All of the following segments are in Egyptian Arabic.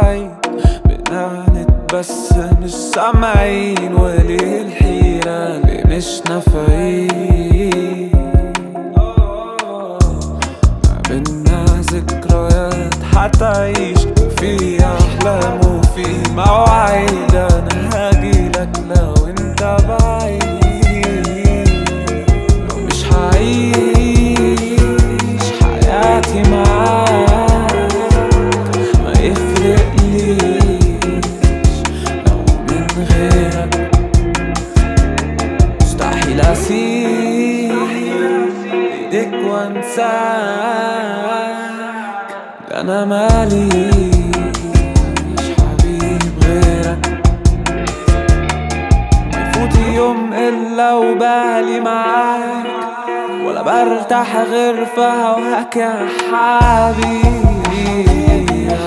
بعيد بقينا نتبسم مش سامعين وليه الحيرة اللي مش نافعين ما بينا ذكريات حتعيش وفي أحلام وفي مواعيد أنا هاجيلك لو أنت بعيد لو مش هعيش حياتي معاك ما يفرقليش لو من غيرك مستحيل اسيب ايديك وانساك ده انا ماليش حبيب غيرك ما يفوت يوم الا وبالي معاك ولا برتاح غير في هواك يا حبيبي يا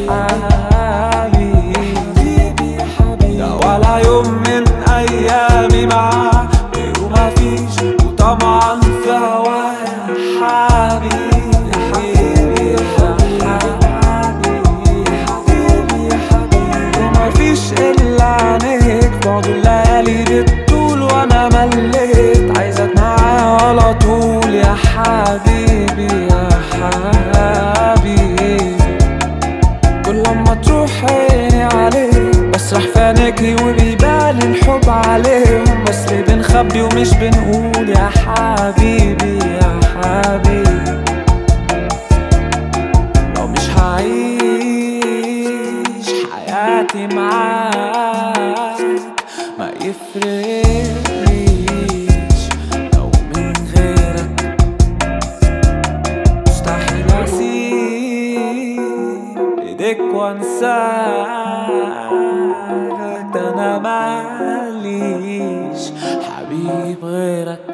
حبيبي ده ولا يوم من ايامي معاك غيره مفيش وطبعا في هواك يا حبيبي يا حبيبي يا حبيبي يا حبيبي يا حبيبي ومفيش الا عينيك بعد الليالي بالطول وانا مليت عايزك معايا على طول يا حبيبي يا حبيبي كل لما تروح عيني عليك بسرح في عينيكي وبيبان الحب عليهم بس ليه بنخبي ومش بنقول يا حبيبي يا حبيبي لو مش هعيش حياتي معاك ما يفرقليش لو من غيرك مستحيل اسيب ايديك وانساك ده انا ماليش حبيب غيرك